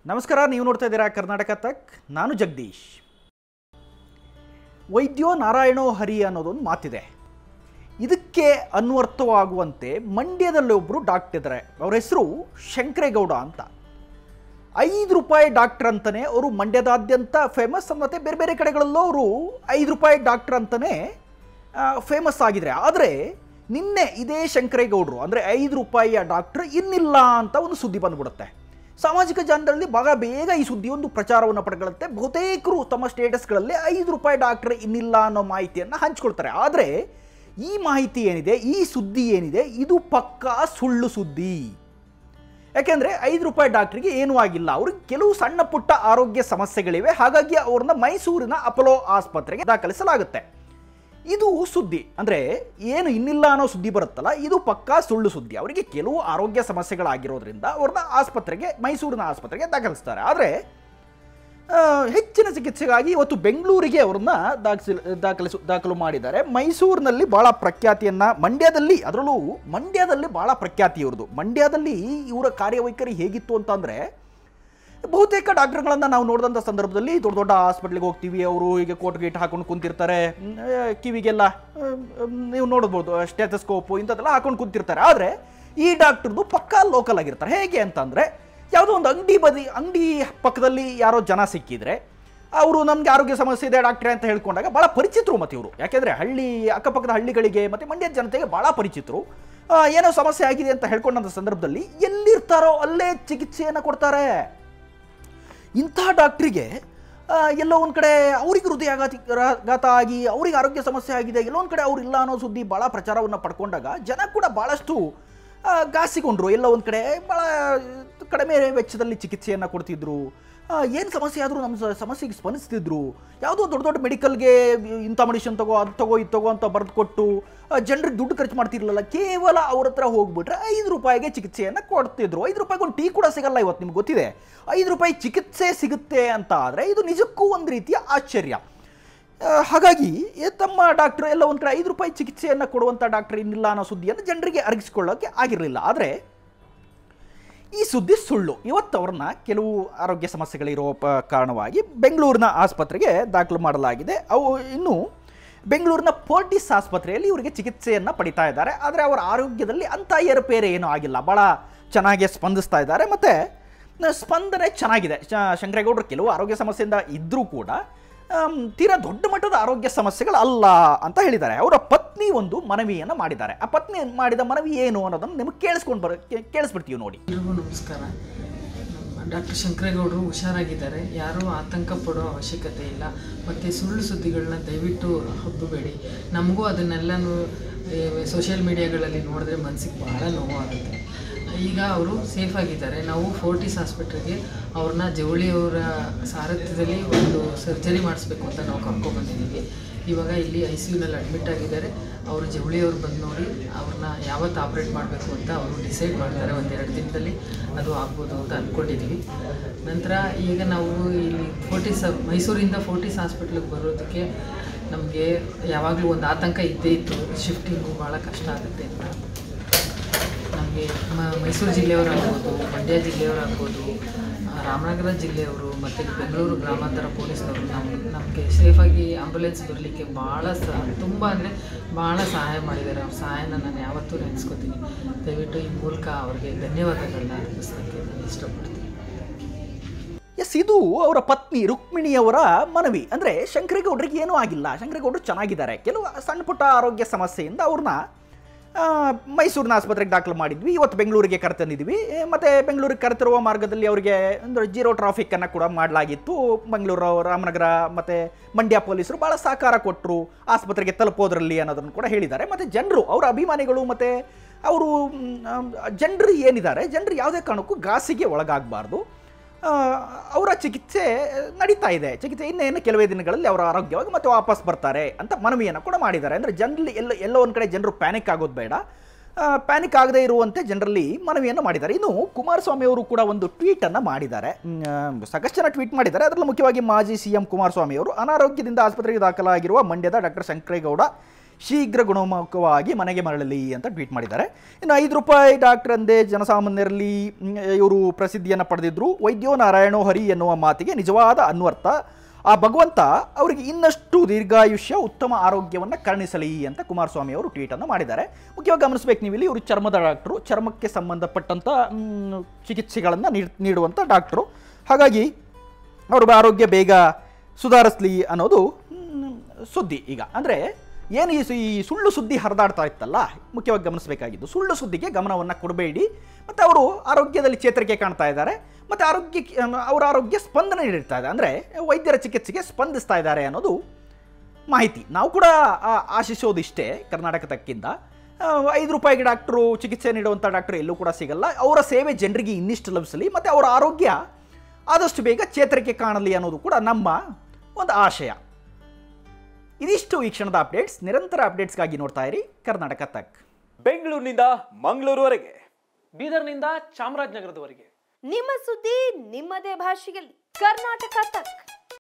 ನಮಸ್ಕಾರ ನೀವು ನೋಡ್ತಾ ಇದ್ದೀರಾ ಕರ್ನಾಟಕ ತಕ್ ನಾನು ಜಗದೀಶ್ ವೈದ್ಯೋ ನಾರಾಯಣೋ ಹರಿ ಅನ್ನೋದೊಂದು ಮಾತಿದೆ ಇದಕ್ಕೆ ಅನ್ವರ್ಥವಾಗುವಂತೆ ಮಂಡ್ಯದಲ್ಲಿ ಒಬ್ಬರು ಡಾಕ್ಟರ್ ಇದ್ದಾರೆ ಅವ್ರ ಹೆಸರು ಶಂಕರೇಗೌಡ ಅಂತ ಐದು ರೂಪಾಯಿ ಡಾಕ್ಟರ್ ಅಂತಲೇ ಅವರು ಮಂಡ್ಯದಾದ್ಯಂತ ಫೇಮಸ್ ಮತ್ತು ಬೇರೆ ಬೇರೆ ಕಡೆಗಳಲ್ಲೂ ಅವರು ಐದು ರೂಪಾಯಿ ಡಾಕ್ಟರ್ ಅಂತಲೇ ಫೇಮಸ್ ಆಗಿದ್ದಾರೆ ಆದರೆ ನಿನ್ನೆ ಇದೇ ಶಂಕರೇಗೌಡರು ಅಂದರೆ ಐದು ರೂಪಾಯಿಯ ಡಾಕ್ಟರ್ ಇನ್ನಿಲ್ಲ ಅಂತ ಒಂದು ಸುದ್ದಿ ಬಂದ್ಬಿಡುತ್ತೆ ಸಾಮಾಜಿಕ ಜಾಲದಲ್ಲಿ ಬಹಳ ಬೇಗ ಈ ಸುದ್ದಿ ಒಂದು ಪ್ರಚಾರವನ್ನು ಪಡೆದುಕೊಳ್ಳುತ್ತೆ ಬಹುತೇಕರು ತಮ್ಮ ಸ್ಟೇಟಸ್ಗಳಲ್ಲಿ ಐದು ರೂಪಾಯಿ ಡಾಕ್ಟರ್ ಇನ್ನಿಲ್ಲ ಅನ್ನೋ ಮಾಹಿತಿಯನ್ನು ಹಂಚ್ಕೊಳ್ತಾರೆ ಆದರೆ ಈ ಮಾಹಿತಿ ಏನಿದೆ ಈ ಸುದ್ದಿ ಏನಿದೆ ಇದು ಪಕ್ಕಾ ಸುಳ್ಳು ಸುದ್ದಿ ಯಾಕೆಂದರೆ ಐದು ರೂಪಾಯಿ ಡಾಕ್ಟ್ರಿಗೆ ಏನೂ ಆಗಿಲ್ಲ ಅವ್ರಿಗೆ ಕೆಲವು ಸಣ್ಣ ಪುಟ್ಟ ಆರೋಗ್ಯ ಸಮಸ್ಯೆಗಳಿವೆ ಹಾಗಾಗಿ ಅವ್ರನ್ನ ಮೈಸೂರಿನ ಅಪೋಲೋ ಆಸ್ಪತ್ರೆಗೆ ದಾಖಲಿಸಲಾಗುತ್ತೆ ಇದು ಸುದ್ದಿ ಅಂದರೆ ಏನು ಇನ್ನಿಲ್ಲ ಅನ್ನೋ ಸುದ್ದಿ ಬರುತ್ತಲ್ಲ ಇದು ಪಕ್ಕಾ ಸುಳ್ಳು ಸುದ್ದಿ ಅವರಿಗೆ ಕೆಲವು ಆರೋಗ್ಯ ಸಮಸ್ಯೆಗಳಾಗಿರೋದ್ರಿಂದ ಅವ್ರನ್ನ ಆಸ್ಪತ್ರೆಗೆ ಮೈಸೂರಿನ ಆಸ್ಪತ್ರೆಗೆ ದಾಖಲಿಸ್ತಾರೆ ಆದರೆ ಆ, ಹೆಚ್ಚಿನ ಚಿಕಿತ್ಸೆಗಾಗಿ ಇವತ್ತು ಬೆಂಗಳೂರಿಗೆ ಅವ್ರನ್ನ ದಾಖಲಿಸಿ ದಾಖಲಿಸು ದಾಖಲು ಮಾಡಿದ್ದಾರೆ ಮೈಸೂರಿನಲ್ಲಿ ಭಾಳ ಪ್ರಖ್ಯಾತಿಯನ್ನು ಮಂಡ್ಯದಲ್ಲಿ ಅದರಲ್ಲೂ ಮಂಡ್ಯದಲ್ಲಿ ಭಾಳ ಪ್ರಖ್ಯಾತಿ ಇವ್ರದ್ದು ಮಂಡ್ಯದಲ್ಲಿ ಇವರ ಕಾರ್ಯವೈಖರಿ ಹೇಗಿತ್ತು ಅಂತಂದರೆ ಬಹುತೇಕ ಡಾಕ್ಟರ್ಗಳನ್ನು ನಾವು ನೋಡಿದಂಥ ಸಂದರ್ಭದಲ್ಲಿ ದೊಡ್ಡ ದೊಡ್ಡ ಹಾಸ್ಪಿಟ್ಲಿಗೆ ಹೋಗ್ತೀವಿ ಅವರು ಈಗ ಕೋಟ್ ಗೀಟ್ ಹಾಕೊಂಡು ಕುಂತಿರ್ತಾರೆ ಹ್ಮ್, ಆ, ಕಿವಿಗೆಲ್ಲ ಆ, ಮ್, ನೀವು ನೋಡ್ಬೋದು ಸ್ಟೆಥಸ್ಕೋಪು ಇಂಥದ್ದೆಲ್ಲ ಹಾಕೊಂಡು ಕುಂತಿರ್ತಾರೆ ಆದರೆ ಈ ಡಾಕ್ಟರ್ದು ಪಕ್ಕಾ ಲೋಕಲ್ ಆಗಿರ್ತಾರೆ ಹೇಗೆ ಅಂತಂದರೆ ಯಾವುದೋ ಒಂದು ಅಂಗಡಿ ಬದಿ ಅಂಗಡಿ ಪಕ್ಕದಲ್ಲಿ ಯಾರೋ ಜನ ಸಿಕ್ಕಿದ್ರೆ ಅವರು ನಮಗೆ ಆರೋಗ್ಯ ಸಮಸ್ಯೆ ಇದೆ ಡಾಕ್ಟ್ರೆ ಅಂತ ಹೇಳ್ಕೊಂಡಾಗ ಭಾಳ ಪರಿಚಿತರು ಮತ್ತು ಇವರು ಯಾಕೆಂದರೆ ಹಳ್ಳಿ ಅಕ್ಕಪಕ್ಕದ ಹಳ್ಳಿಗಳಿಗೆ ಮತ್ತು ಮಂಡ್ಯದ ಜನತೆಗೆ ಭಾಳ ಪರಿಚಿತರು ಆ, ಏನೋ ಸಮಸ್ಯೆ ಆಗಿದೆ ಅಂತ ಹೇಳ್ಕೊಂಡಂಥ ಸಂದರ್ಭದಲ್ಲಿ ಎಲ್ಲಿರ್ತಾರೋ ಅಲ್ಲೇ ಚಿಕಿತ್ಸೆಯನ್ನು ಕೊಡ್ತಾರೆ ಇಂಥ ಡಾಕ್ಟ್ರಿಗೆ ಆ, ಎಲ್ಲೋ ಒಂದು ಕಡೆ ಅವ್ರಿಗೆ ಹೃದಯಾಘಾತಿ ರಾ- ಘಾತ ಆಗಿ ಅವ್ರಿಗೆ ಆರೋಗ್ಯ ಸಮಸ್ಯೆ ಆಗಿದೆ ಎಲ್ಲೋ ಒಂದು ಕಡೆ ಅವ್ರು ಇಲ್ಲ ಅನ್ನೋ ಸುದ್ದಿ ಭಾಳ ಪ್ರಚಾರವನ್ನು ಪಡ್ಕೊಂಡಾಗ ಜನ ಕೂಡ ಭಾಳಷ್ಟು ಆ, ಗಾಸಿಗೊಂಡ್ರು ಎಲ್ಲ ಒಂದು ಕಡೆ ಭಾಳ ಕಡಿಮೆ ವೆಚ್ಚದಲ್ಲಿ ಚಿಕಿತ್ಸೆಯನ್ನು ಕೊಡ್ತಿದ್ರು ಏನು ಸಮಸ್ಯೆ ಆದರೂ ನಮ್ಮ ಸ- ಸಮಸ್ಯೆಗೆ ಸ್ಪಂದಿಸ್ತಿದ್ರು ಯಾವುದೋ ದೊಡ್ಡ ದೊಡ್ಡ ಮೆಡಿಕಲ್ಗೆ ಇಂಥ ಮೆಡಿಷನ್ ತಗೋ ಅದು ತಗೋ ಇದು ತಗೋ ಅಂತ ಬರೆದು ಕೊಟ್ಟು ಜನರಿಗೆ ದುಡ್ಡು ಖರ್ಚು ಮಾಡ್ತಿರ್ಲಿಲ್ಲ ಕೇವಲ ಅವ್ರ ಹತ್ರ ಹೋಗ್ಬಿಟ್ರೆ ಐದು ರೂಪಾಯಿಗೆ ಚಿಕಿತ್ಸೆಯನ್ನು ಕೊಡ್ತಿದ್ರು ಐದು ರೂಪಾಯಿಗೆ ಒಂದು ಟೀ ಕೂಡ ಸಿಗಲ್ಲ ಇವತ್ತು ನಿಮ್ಗೆ ಗೊತ್ತಿದೆ ಐದು ರೂಪಾಯಿ ಚಿಕಿತ್ಸೆ ಸಿಗುತ್ತೆ ಅಂತ ಆದರೆ ಇದು ನಿಜಕ್ಕೂ ಒಂದು ರೀತಿಯ ಆಶ್ಚರ್ಯ ಆ, ಹಾಗಾಗಿ ಏ ತಮ್ಮ ಡಾಕ್ಟ್ರು ಎಲ್ಲ ಒಂದು ಕಡೆ ಐದು ರೂಪಾಯಿ ಚಿಕಿತ್ಸೆಯನ್ನು ಕೊಡುವಂಥ ಡಾಕ್ಟರ್ ಇನ್ನಿಲ್ಲ ಅನ್ನೋ ಸುದ್ದಿಯನ್ನು ಜನರಿಗೆ ಅರಗಿಸ್ಕೊಳ್ಳೋಕ್ಕೆ ಆಗಿರಲಿಲ್ಲ ಆದರೆ ಈ ಸುದ್ದಿ ಸುಳ್ಳು ಇವತ್ತು ಅವ್ರನ್ನ ಕೆಲವು ಆರೋಗ್ಯ ಸಮಸ್ಯೆಗಳಿರೋ ಪ ಕಾರಣವಾಗಿ ಬೆಂಗಳೂರಿನ ಆಸ್ಪತ್ರೆಗೆ ದಾಖಲು ಮಾಡಲಾಗಿದೆ ಅವು ಇನ್ನು ಬೆಂಗಳೂರಿನ ಪೋರ್ಟಿಸ್ ಆಸ್ಪತ್ರೆಯಲ್ಲಿ ಇವರಿಗೆ ಚಿಕಿತ್ಸೆಯನ್ನು ಪಡಿತಾ ಇದ್ದಾರೆ ಆದರೆ ಅವರ ಆರೋಗ್ಯದಲ್ಲಿ ಅಂಥ ಏರುಪೇರು ಏನೂ ಆಗಿಲ್ಲ ಭಾಳ ಚೆನ್ನಾಗಿ ಸ್ಪಂದಿಸ್ತಾ ಇದ್ದಾರೆ ಮತ್ತು ಸ್ಪಂದನೆ ಚೆನ್ನಾಗಿದೆ ಶ- ಶಂಕರೇಗೌಡರು ಕೆಲವು ಆರೋಗ್ಯ ಸಮಸ್ಯೆಯಿಂದ ಇದ್ದರೂ ಕೂಡ ಆಮ್, ತೀರಾ ದೊಡ್ಡ ಮಟ್ಟದ ಆರೋಗ್ಯ ಸಮಸ್ಯೆಗಳು ಅಲ್ಲ ಅಂತ ಹೇಳಿದ್ದಾರೆ ಅವರ ಪತ್ನಿ ಒಂದು ಮನವಿಯನ್ನು ಮಾಡಿದ್ದಾರೆ ಆ ಪತ್ನಿ ಮಾಡಿದ ಮನವಿ ಏನು ಅನ್ನೋದನ್ನು ನಿಮಗೆ ಕೇಳಿಸ್ಕೊಂಡು ಬರ ಕೇ- ಕೇಳಿಸ್ಬಿಡ್ತೀವಿ ನೋಡಿ ಎಲ್ರಿಗೂ ನಮಸ್ಕಾರ ಡಾಕ್ಟರ್ ಶಂಕರೇಗೌಡರು ಹುಷಾರಾಗಿದ್ದಾರೆ ಯಾರೂ ಆತಂಕ ಪಡೋ ಅವಶ್ಯಕತೆ ಇಲ್ಲ ಮತ್ತು ಸುಳ್ಳು ಸುದ್ದಿಗಳನ್ನ ದಯವಿಟ್ಟು ಹಬ್ಬಬೇಡಿ ನಮಗೂ ಅದನ್ನೆಲ್ಲನೂ ಸೋಷಿಯಲ್ ಮೀಡಿಯಾಗಳಲ್ಲಿ ನೋಡಿದ್ರೆ ಮನಸ್ಸಿಗೆ ಭಾಳ ನೋವಾಗುತ್ತೆ ಈಗ ಅವರು ಸೇಫ್ ಆಗಿದ್ದಾರೆ ನಾವು ಫೋರ್ಟಿಸ್ ಹಾಸ್ಪಿಟ್ಲಿಗೆ ಅವ್ರನ್ನ ಜವಳಿಯವರ ಸಾರಥ್ಯದಲ್ಲಿ ಒಂದು ಸರ್ಜರಿ ಮಾಡಿಸ್ಬೇಕು ಅಂತ ನಾವು ಕರ್ಕೊಂಡ್ಬಂದಿದ್ದೀವಿ ಇವಾಗ ಇಲ್ಲಿ ಐ ಸಿ ಯುನಲ್ಲಿ ಅಡ್ಮಿಟ್ ಆಗಿದ್ದಾರೆ ಅವರು ಜವಳಿಯವ್ರು ಬಂದು ನೋಡಿ ಅವ್ರನ್ನ ಯಾವತ್ತು ಆಪ್ರೇಟ್ ಮಾಡಬೇಕು ಅಂತ ಅವರು ಡಿಸೈಡ್ ಮಾಡ್ತಾರೆ ಒಂದೆರಡು ದಿನದಲ್ಲಿ ಅದು ಆಗ್ಬೋದು ಅಂತ ಅಂದ್ಕೊಂಡಿದ್ದೀವಿ ನಂತರ ಈಗ ನಾವು ಇಲ್ಲಿ ಫೋರ್ಟಿಸ್ ಮೈಸೂರಿಂದ ಫೋರ್ಟಿಸ್ ಹಾಸ್ಪಿಟ್ಲಿಗೆ ಬರೋದಕ್ಕೆ ನಮಗೆ ಯಾವಾಗಲೂ ಒಂದು ಆತಂಕ ಇದ್ದೇ ಇತ್ತು ಶಿಫ್ಟಿಂಗು ಭಾಳ ಕಷ್ಟ ಆಗುತ್ತೆ ಅಂತ ನಮಗೆ ಮೈಸೂರು ಜಿಲ್ಲೆಯವರಾಗ್ಬೋದು ಮಂಡ್ಯ ಜಿಲ್ಲೆಯವರಾಗ್ಬೋದು ಆ, ರಾಮನಗರ ಜಿಲ್ಲೆಯವರು ಮತ್ತು ಬೆಂಗಳೂರು ಗ್ರಾಮಾಂತರ ಪೊಲೀಸ್ನವರು ನಮ್ಮ ನಮಗೆ ಸೇಫಾಗಿ ಆಂಬುಲೆನ್ಸ್ ಬರಲಿಕ್ಕೆ ಭಾಳ ಸಹ ತುಂಬ ಅಂದರೆ ಭಾಳ ಸಹಾಯ ಮಾಡಿದ್ದಾರೆ ಅವ್ರ ಸಹಾಯನ ನಾನು ಯಾವತ್ತೂ ನೆನೆಸ್ಕೋತೀನಿ ದಯವಿಟ್ಟು ಈ ಮೂಲಕ ಅವ್ರಿಗೆ ಧನ್ಯವಾದಗಳನ್ನ ಅರ್ಪಿಸೋಕ್ಕೆ ನಾನು ಇಷ್ಟಪಡ್ತೀನಿ ಎಸ್ ಇದು ಅವರ ಪತ್ನಿ ರುಕ್ಮಿಣಿಯವರ ಮನವಿ ಅಂದರೆ ಶಂಕರೇಗೌಡರಿಗೆ ಏನೂ ಆಗಿಲ್ಲ ಶಂಕರೇಗೌಡರು ಚೆನ್ನಾಗಿದ್ದಾರೆ ಕೆಲವು ಸಣ್ಣ ಪುಟ್ಟ ಆರೋಗ್ಯ ಸಮಸ್ಯೆಯಿಂದ ಅವ್ರನ್ನ ಆ, ಮೈಸೂರಿನ ಆಸ್ಪತ್ರೆಗೆ ದಾಖಲು ಮಾಡಿದ್ವಿ ಇವತ್ತು ಬೆಂಗಳೂರಿಗೆ ಕರೆತಂದಿದ್ವಿ ಮತ್ತು ಬೆಂಗಳೂರಿಗೆ ಕರೆತರುವ ಮಾರ್ಗದಲ್ಲಿ ಅವರಿಗೆ ಅಂದರೆ ಜೀರೋ ಟ್ರಾಫಿಕ್ಕನ್ನು ಕೂಡ ಮಾಡಲಾಗಿತ್ತು ಬೆಂಗಳೂರು ರಾಮನಗರ ಮತ್ತು ಮಂಡ್ಯ ಪೊಲೀಸರು ಭಾಳ ಸಹಕಾರ ಕೊಟ್ಟರು ಆಸ್ಪತ್ರೆಗೆ ತಲುಪೋದ್ರಲ್ಲಿ ಅನ್ನೋದನ್ನು ಕೂಡ ಹೇಳಿದ್ದಾರೆ ಮತ್ತು ಜನರು ಅವರ ಅಭಿಮಾನಿಗಳು ಮತ್ತು ಅವರು ಜನರು ಏನಿದ್ದಾರೆ ಜನರು ಯಾವುದೇ ಕಾರಣಕ್ಕೂ ಗಾಸಿಗೆ ಒಳಗಾಗಬಾರ್ದು ಆ, ಅವರ ಚಿಕಿತ್ಸೆ ನಡೀತಾ ಇದೆ ಚಿಕಿತ್ಸೆ ಇನ್ನೇನು ಕೆಲವೇ ದಿನಗಳಲ್ಲಿ ಅವರ ಆರೋಗ್ಯವಾಗಿ ಮತ್ತೆ ವಾಪಸ್ ಬರ್ತಾರೆ ಅಂತ ಮನವಿಯನ್ನು ಕೂಡ ಮಾಡಿದ್ದಾರೆ ಅಂದರೆ ಜನರಲ್ಲಿ ಎಲ್ಲ ಎಲ್ಲೋ ಒಂದು ಕಡೆ ಜನರು ಪ್ಯಾನಿಕ್ ಆಗೋದು ಬೇಡ ಪ್ಯಾನಿಕ್ ಆಗದೇ ಇರುವಂತೆ ಜನರಲ್ಲಿ ಮನವಿಯನ್ನು ಮಾಡಿದ್ದಾರೆ ಇನ್ನು ಕುಮಾರಸ್ವಾಮಿ ಅವರು ಕೂಡ ಒಂದು ಟ್ವೀಟನ್ನು ಮಾಡಿದ್ದಾರೆ ಮ್, ಆ, ಸಾಕಷ್ಟು ಜನ ಟ್ವೀಟ್ ಮಾಡಿದ್ದಾರೆ ಅದರಲ್ಲೂ ಮುಖ್ಯವಾಗಿ ಮಾಜಿ ಸಿ ಎಂ ಕುಮಾರಸ್ವಾಮಿ ಅವರು ಅನಾರೋಗ್ಯದಿಂದ ಆಸ್ಪತ್ರೆಗೆ ದಾಖಲಾಗಿರುವ ಮಂಡ್ಯದ ಡಾಕ್ಟರ್ ಶಂಕರೇಗೌಡ ಶೀಘ್ರ ಗುಣಮುಖವಾಗಿ ಮನೆಗೆ ಮರಳಲಿ ಅಂತ ಟ್ವೀಟ್ ಮಾಡಿದ್ದಾರೆ ಇನ್ನು ಐದು ರೂಪಾಯಿ ಡಾಕ್ಟರ್ ಅಂದೇ ಜನಸಾಮಾನ್ಯರಲ್ಲಿ ಮ್, ಇವರು ಪ್ರಸಿದ್ಧಿಯನ್ನು ಪಡೆದಿದ್ರು ವೈದ್ಯೋ ನಾರಾಯಣೋ ಹರಿ ಎನ್ನುವ ಮಾತಿಗೆ ನಿಜವಾದ ಅನ್ವರ್ಥ ಆ ಭಗವಂತ ಅವರಿಗೆ ಇನ್ನಷ್ಟು ದೀರ್ಘಾಯುಷ್ಯ ಉತ್ತಮ ಆರೋಗ್ಯವನ್ನು ಕರುಣಿಸಲಿ ಅಂತ ಕುಮಾರಸ್ವಾಮಿ ಅವರು ಟ್ವೀಟನ್ನು ಮಾಡಿದ್ದಾರೆ ಮುಖ್ಯವಾಗಿ ಗಮನಿಸಬೇಕು ನೀವು ಇಲ್ಲಿ ಇವರು ಚರ್ಮದ ಡಾಕ್ಟ್ರು ಚರ್ಮಕ್ಕೆ ಸಂಬಂಧಪಟ್ಟಂಥ ಮ್, ಚಿಕಿತ್ಸೆಗಳನ್ನು ನೀಡ್- ನೀಡುವಂಥ ಡಾಕ್ಟ್ರು ಹಾಗಾಗಿ ಅವ್ರ ಆರೋಗ್ಯ ಬೇಗ ಸುಧಾರಿಸ್ಲಿ ಅನ್ನೋದು ಮ್, ಸುದ್ದಿ ಈಗ ಅಂದರೆ ಏನು ಈ ಸು- ಈ ಸುಳ್ಳು ಸುದ್ದಿ ಹರಿದಾಡ್ತಾ ಇತ್ತಲ್ಲ ಮುಖ್ಯವಾಗಿ ಗಮನಿಸಬೇಕಾಗಿದ್ದು ಸುಳ್ಳು ಸುದ್ದಿಗೆ ಗಮನವನ್ನು ಕೊಡಬೇಡಿ ಮತ್ತು ಅವರು ಆರೋಗ್ಯದಲ್ಲಿ ಚೇತರಿಕೆ ಕಾಣ್ತಾ ಇದ್ದಾರೆ ಮತ್ತು ಆರೋಗ್ಯ ಅವರ ಆರೋಗ್ಯ ಸ್ಪಂದನೆ ನೀಡ್ತಾ ಇದೆ ಅಂದರೆ ವೈದ್ಯರ ಚಿಕಿತ್ಸೆಗೆ ಸ್ಪಂದಿಸ್ತಾ ಇದ್ದಾರೆ ಅನ್ನೋದು ಮಾಹಿತಿ ನಾವು ಕೂಡ ಆ- ಆಶಿಸೋದಿಷ್ಟೇ ಕರ್ನಾಟಕ ತಕ್ಕಿಂದ ಆ, ಐದು ರೂಪಾಯಿಗೆ ಡಾಕ್ಟ್ರು ಚಿಕಿತ್ಸೆ ನೀಡುವಂಥ ಡಾಕ್ಟ್ರು ಎಲ್ಲೂ ಕೂಡ ಸಿಗಲ್ಲ ಅವರ ಸೇವೆ ಜನರಿಗೆ ಇನ್ನಿಷ್ಟು ಲಭಿಸಲಿ ಮತ್ತು ಅವರ ಆರೋಗ್ಯ ಆದಷ್ಟು ಬೇಗ ಚೇತರಿಕೆ ಕಾಣಲಿ ಅನ್ನೋದು ಕೂಡ ನಮ್ಮ ಒಂದು ಆಶಯ ಇದಿಷ್ಟು ಈ ಕ್ಷಣದ ಅಪ್ಡೇಟ್ಸ್ ನಿರಂತರ ಅಪ್ಡೇಟ್ಸ್ಗಾಗಿ ನೋಡ್ತಾ ಇರಿ ಕರ್ನಾಟಕ ತಕ್ ಬೆಂಗಳೂರಿನಿಂದ ಮಂಗಳೂರುವರೆಗೆ ಬೀದರ್ನಿಂದ ಚಾಮರಾಜನಗರದವರೆಗೆ ನಿಮ್ಮ ಸುದ್ದಿ ನಿಮ್ಮದೇ ಭಾಷೆಯಲ್ಲಿ ಕರ್ನಾಟಕ ತಕ್